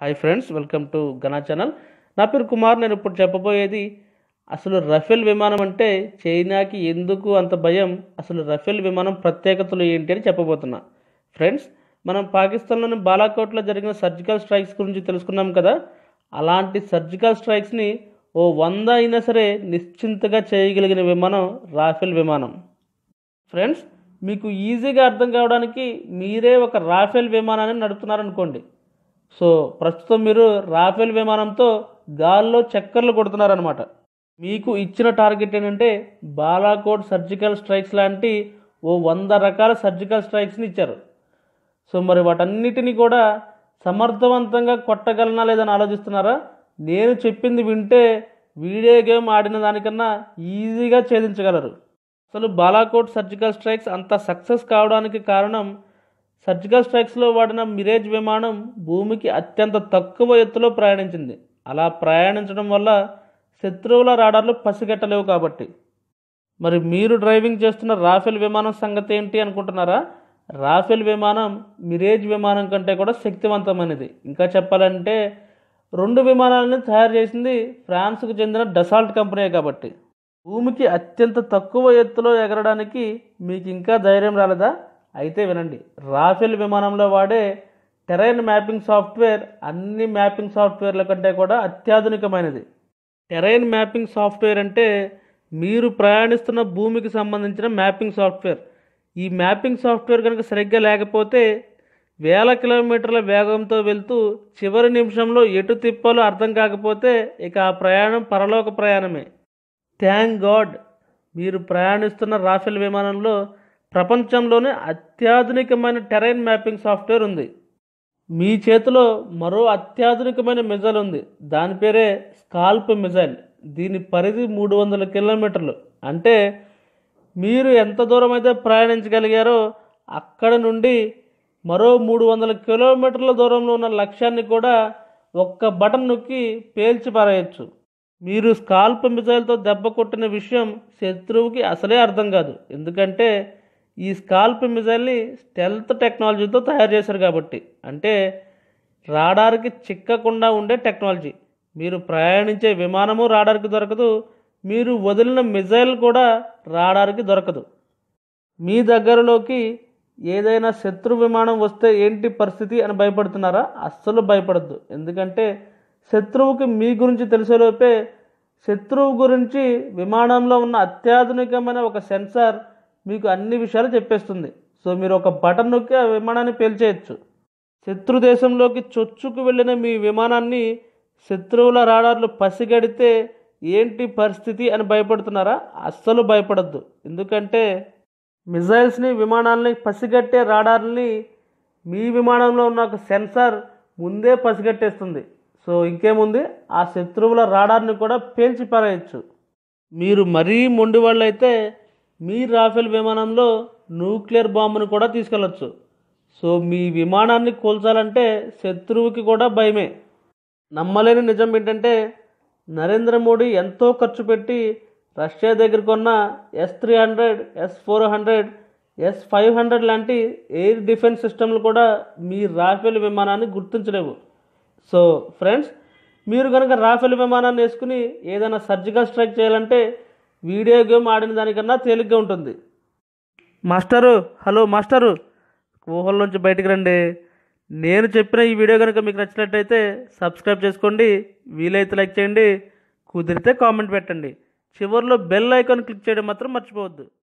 hi friends welcome to గనా channel నా పేరు కుమార్ నేను ఇప్పుడు చెప్పబోయేది అసలు రఫేల్ విమానం అంటే చైనాకి ఎందుకు అంత భయం అసలు రఫేల్ విమానం ప్రత్యేకతలు ఏంటి అని చెప్పబోతున్నా ఫ్రెండ్స్ మనం పాకిస్తాన్లోని బాలాకోట్లో జరిగిన సర్జికల్ స్ట్రైక్స్ గురించి తెలుసుకున్నాం కదా అలాంటి సర్జికల్ స్ట్రైక్స్ని ఓ వంద అయినా సరే నిశ్చింతగా చేయగలిగిన విమానం రాఫెల్ విమానం ఫ్రెండ్స్ మీకు ఈజీగా అర్థం కావడానికి మీరే ఒక రాఫెల్ విమానాన్ని నడుపుతున్నారనుకోండి సో ప్రస్తుతం మీరు రాఫెల్ విమానంతో గాల్లో చక్కర్లు కొడుతున్నారనమాట మీకు ఇచ్చిన టార్గెట్ ఏంటంటే బాలాకోట్ సర్జికల్ స్ట్రైక్స్ లాంటి ఓ వంద రకాల సర్జికల్ స్ట్రైక్స్ని ఇచ్చారు సో మరి వాటన్నిటిని కూడా సమర్థవంతంగా కొట్టగలనా లేదని ఆలోచిస్తున్నారా నేను చెప్పింది వింటే వీడియో గేమ్ ఆడిన దానికన్నా ఈజీగా ఛేదించగలరు అసలు బాలాకోట్ సర్జికల్ స్ట్రైక్స్ అంత సక్సెస్ కావడానికి కారణం సర్జికల్ స్ట్రైక్స్లో వాడిన మిరేజ్ విమానం భూమికి అత్యంత తక్కువ ఎత్తులో ప్రయాణించింది అలా ప్రయాణించడం వల్ల శత్రువుల రాడార్లు పసిగట్టలేవు కాబట్టి మరి మీరు డ్రైవింగ్ చేస్తున్న రాఫెల్ విమానం సంగతి ఏంటి అనుకుంటున్నారా రాఫెల్ విమానం మిరేజ్ విమానం కంటే కూడా శక్తివంతమైనది ఇంకా చెప్పాలంటే రెండు విమానాలను తయారు చేసింది ఫ్రాన్స్కు చెందిన డసాల్ట్ కంపెనీ కాబట్టి భూమికి అత్యంత తక్కువ ఎత్తులో ఎగరడానికి మీకు ఇంకా ధైర్యం రాలేదా అయితే వినండి రాఫెల్ విమానంలో వాడే టెరైన్ మ్యాపింగ్ సాఫ్ట్వేర్ అన్ని మ్యాపింగ్ సాఫ్ట్వేర్ల కంటే కూడా అత్యాధునికమైనది టెరైన్ మ్యాపింగ్ సాఫ్ట్వేర్ అంటే మీరు ప్రయాణిస్తున్న భూమికి సంబంధించిన మ్యాపింగ్ సాఫ్ట్వేర్ ఈ మ్యాపింగ్ సాఫ్ట్వేర్ కనుక సరిగ్గా లేకపోతే వేల కిలోమీటర్ల వేగంతో వెళ్తూ చివరి నిమిషంలో ఎటు తిప్పాలో అర్థం కాకపోతే ఇక ఆ ప్రయాణం పరలోక ప్రయాణమే థ్యాంక్ గాడ్ మీరు ప్రయాణిస్తున్న రాఫెల్ విమానంలో ప్రపంచంలోనే అత్యాధునికమైన టెరైన్ మ్యాపింగ్ సాఫ్ట్వేర్ ఉంది మీ చేతిలో మరో అత్యాధునికమైన మిజైల్ ఉంది దాని పేరే స్కాల్ప్ మిజైల్ దీని పరిధి మూడు వందల కిలోమీటర్లు అంటే మీరు ఎంత దూరం అయితే ప్రయాణించగలిగారో అక్కడ నుండి మరో మూడు వందల కిలోమీటర్ల దూరంలో ఉన్న లక్ష్యాన్ని కూడా ఒక్క బటన్ నొక్కి పేల్చి పారేయచ్చు మీరు స్కాల్ప్ మిజైల్తో దెబ్బ కొట్టిన విషయం శత్రువుకి అసలే అర్థం కాదు ఎందుకంటే ఈ స్కాల్ప్ మిజైల్ని స్టెల్త్ టెక్నాలజీతో తయారు చేశారు కాబట్టి అంటే రాడార్కి చిక్కకుండా ఉండే టెక్నాలజీ మీరు ప్రయాణించే విమానము రాడార్కి దొరకదు మీరు వదిలిన మిజైల్ కూడా రాడార్కి దొరకదు మీ దగ్గరలోకి ఏదైనా శత్రు విమానం వస్తే ఏంటి పరిస్థితి అని భయపడుతున్నారా అస్సలు భయపడద్దు ఎందుకంటే శత్రువుకి మీ గురించి తెలిసేలోపే శత్రువు గురించి విమానంలో ఉన్న అత్యాధునికమైన ఒక సెన్సార్ మీకు అన్ని విషయాలు చెప్పేస్తుంది సో మీరు ఒక బటన్ నొక్కి ఆ విమానాన్ని పేల్చేయచ్చు శత్రు దేశంలోకి చొచ్చుకు వెళ్ళిన మీ విమానాన్ని శత్రువుల రాడార్లు పసిగడితే ఏంటి పరిస్థితి అని భయపడుతున్నారా అస్సలు భయపడద్దు ఎందుకంటే మిజైల్స్ని విమానాలని పసిగట్టే రాడార్ని మీ విమానంలో ఉన్న ఒక సెన్సార్ ముందే పసిగట్టేస్తుంది సో ఇంకేముంది ఆ శత్రువుల రాడార్ని కూడా పేల్చి పారేయచ్చు మీరు మరీ మొండి వాళ్ళైతే మీ రాఫెల్ విమానంలో న్యూక్లియర్ బాంబును కూడా తీసుకెళ్ళచ్చు సో మీ విమానాన్ని కూల్చాలంటే శత్రువుకి కూడా భయమే నమ్మలేని నిజం ఏంటంటే నరేంద్ర మోడీ ఎంతో ఖర్చు పెట్టి రష్యా దగ్గర కొన్న S three hundred S four hundred S five hundred లాంటి ఎయిర్ డిఫెన్స్ సిస్టమ్లు కూడా మీ రాఫెల్ విమానాన్ని గుర్తించలేవు సో ఫ్రెండ్స్ మీరు కనుక రాఫెల్ విమానాన్ని వేసుకుని ఏదైనా సర్జికల్ స్ట్రైక్ చేయాలంటే వీడియో గేమ్ ఆడిన దానికన్నా తేలిగ్గా ఉంటుంది మాస్టరు హలో మాస్టరు ఊహల్లోంచి బయటికి రండి నేను చెప్పిన ఈ వీడియో కనుక మీకు నచ్చినట్టయితే సబ్స్క్రైబ్ చేసుకోండి వీలైతే లైక్ చేయండి కుదిరితే కామెంట్ పెట్టండి చివరిలో బెల్ ఐకాన్ క్లిక్ చేయడం మాత్రం మర్చిపోవద్దు